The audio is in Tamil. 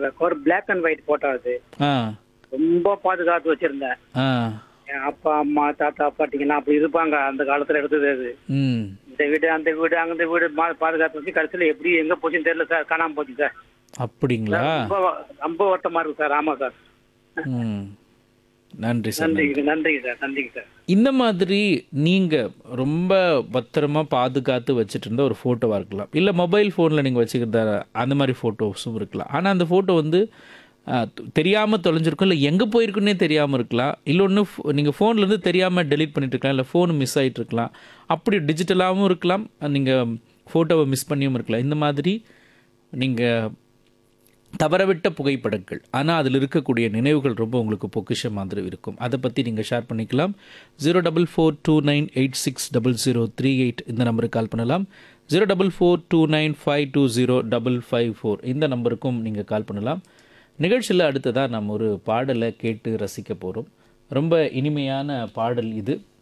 சார் ஒரு பிளாக் அண்ட் ஒயிட் போட்டோ அது ஆ ரொம்ப பாதுகாத்து வச்சிருந்தேன் ஆ என் அப்பா அம்மா தாத்தா பாட்டிங்கெல்லாம் அப்படி இருப்பாங்க அந்த காலத்துல எடுத்தது அது ம் இந்த வீடு அந்த வீடு அந்த வீடு மா- பாதுகாத்து வச்சு கடைசியில எப்படி எங்க போச்சுன்னு தெரியல சார் காணாம போச்சு சார் அப்படிங்களா ரொம்ப ரொம்ப வருத்தமா இருக்கு சார் ஆமா சார் ம் நன்றி சார் நன்றிங்க நன்றிங்க சார் நன்றிங்க சார் இந்த மாதிரி நீங்கள் ரொம்ப பத்திரமா பாதுகாத்து வச்சுட்டு இருந்த ஒரு ஃபோட்டோவாக இருக்கலாம் இல்லை மொபைல் ஃபோனில் நீங்கள் வச்சுக்கிறத அந்த மாதிரி ஃபோட்டோஸும் இருக்கலாம் ஆனால் அந்த ஃபோட்டோ வந்து தெரியாமல் தொலைஞ்சிருக்கும் இல்லை எங்கே போயிருக்குன்னே தெரியாமல் இருக்கலாம் இல்லை ஒன்று நீங்கள் ஃபோன்லேருந்து தெரியாமல் டெலீட் பண்ணிட்டு இருக்கலாம் இல்லை ஃபோன் மிஸ் ஆகிட்டு இருக்கலாம் அப்படி டிஜிட்டலாகவும் இருக்கலாம் நீங்கள் ஃபோட்டோவை மிஸ் பண்ணியும் இருக்கலாம் இந்த மாதிரி நீங்கள் தவறவிட்ட புகைப்படங்கள் ஆனால் அதில் இருக்கக்கூடிய நினைவுகள் ரொம்ப உங்களுக்கு பொக்கிஷம் மாதிரி இருக்கும் அதை பற்றி நீங்கள் ஷேர் பண்ணிக்கலாம் zero double four two nine eight six double zero three eight இந்த நம்பருக்கு கால் பண்ணலாம் zero double four two nine five two zero double five four இந்த நம்பருக்கும் நீங்கள் கால் பண்ணலாம் நிகழ்ச்சியில் அடுத்ததாக நம்ம ஒரு பாடலை கேட்டு ரசிக்க போகிறோம் ரொம்ப இனிமையான பாடல் இது